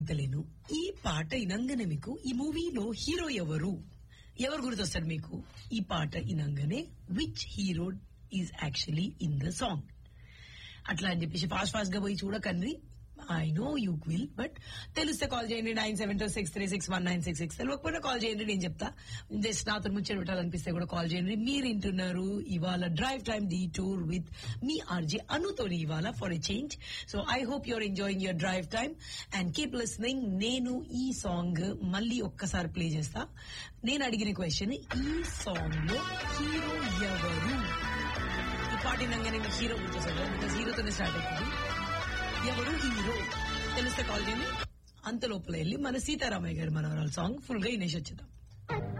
తెలియను ఈ పాట ఇనంగానే మీకు ఈ మూవీలో హీరో ఎవరు ఎవరు గుర్తొస్తారు మీకు ఈ పాట ఇనంగానే which hero is actually in the song అట్లా అని చెప్పేసి ఫాస్ట్ ఫాస్ట్ గా పోయి చూడకండి I know you will but తెలిస్తే కాల్ చేయండి nine seven two six three six one nine six six తెలియకపోయినా కాల్ చేయండి నేను చెప్తా జస్ట్ నాతో ముచ్చట పెట్టాలనిపిస్తే కూడా కాల్ చేయండి మీరు వింటున్నారు ఇవాళ drive time the tour with me RJ అనుతోని ఇవాళ for a change so I hope you're enjoying your drive time and keep listening నేను ఈ సాంగ్ మళ్ళీ ఒక్కసారి ప్లే చేస్తా నేను అడిగిన క్వశ్చన్ ఈ సాంగ్ లో హీరో ఎవరు ఈ పాట వినంగానే మీకు హీరో గుర్తొస్తాడు బికాస్ హీరోతోనే స్టార్ట్ అవుతుంది ఎవరు హీరో తెలిస్తే కాల్ చేయండి అంత లోపల వెళ్ళి మన సీతారామయ్య గారి మనవరాల సాంగ్ ఫుల్ గా వినేసి వచ్చేద్దాం